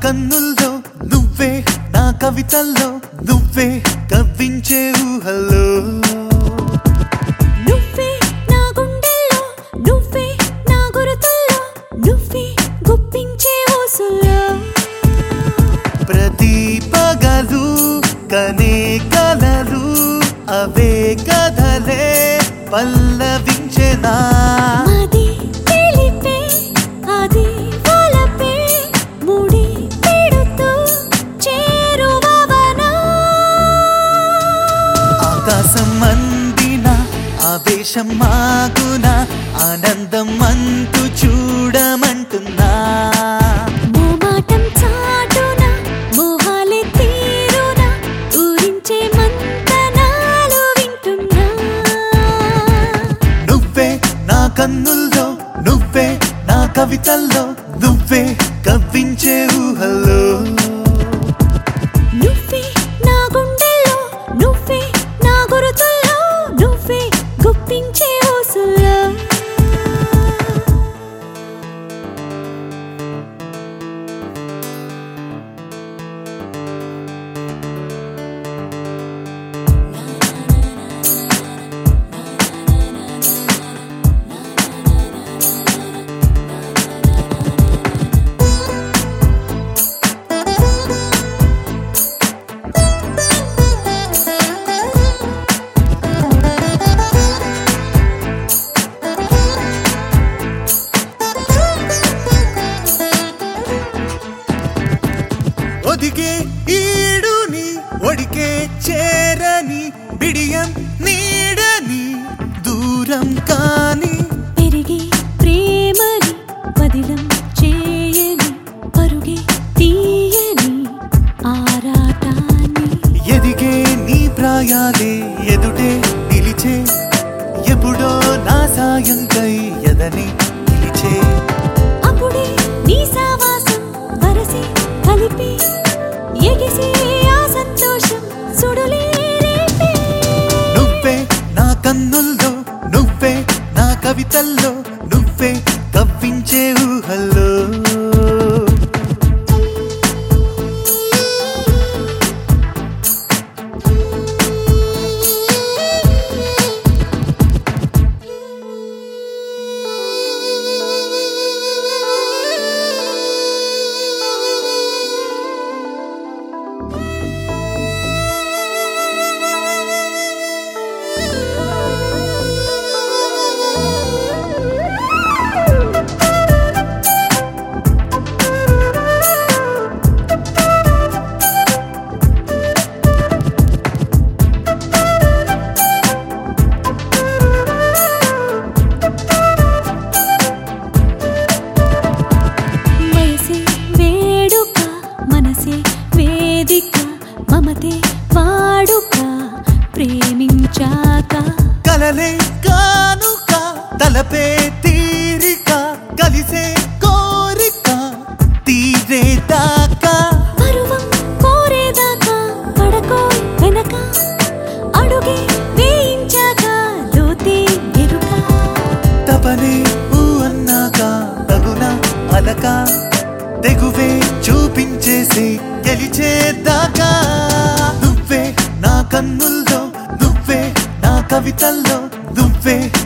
కన్నుల్లో నువ్వే నా కవితల్లో నువ్వే కవ్వించే ఊహల్లో నువ్వే నా గుండెల్లో నువ్వే నా గురుతుల్లో నువ్వే గుప్పించే ఊసుల్లో ప్రతి పగలు కనే కలలు అవే కథలే పల్లవించెనా మది తెలిపే అది వలపే ముడి పెడుతూ చేరువవనా ఆకాశం అందిన ఆవేశం మాగున ఆనందం అంతు చూడమంటున్నా మోమాటం చాటున మోహాలే తీరున ఊరించే మంతనాలు వింటున్నా నువ్వే నా కన్నుల్లో నువ్వే నా కవితల్లో నువ్వే కవ్వించే ఊహల్లో నువ్వే నా గుండెల్లో నువ్వే నా గురుతుల్లో నువ్వే గుప్పించే ఊసుల్లో ఒదిగే ఈడుని ఒడికే చేరని బిడియం నీడని దూరం కాని పెరిగే ప్రేమని పదిలం చేయని పరుగే తీయని ఆరాటాన్ని ఎదిగే నీ ప్రాయాలే ఎదుటే నిలిచే ఎప్పుడో నా సాయంకై ఎదని నిలిచే అప్పుడే నీ సావాసం వరసే కలిపి ఎగిసే ఆ సంతోషం సుడులే రేపే నువ్వే నా కన్నుల్లో నువ్వే నా కవితల్లో నువ్వే కవ్వించే ఊహల్లో వయసే వేడుక మనసే వేదిక మమతే వాడుక ప్రేమించాక కలలే కానుక తలపే తీరిక కలిసే కోరిక తీరే దాకా పరువం కోరేదాకా పడకోయ్ వెనక అడుగే వేయించాక లోతే ఎరుక తపనే ఊ అన్నాక తగున అలక తెగువే చూపించేసి గెలిచేదాకా నువ్వే నా కన్నుల్లో నువ్వే నా కవితల్లో నువ్వే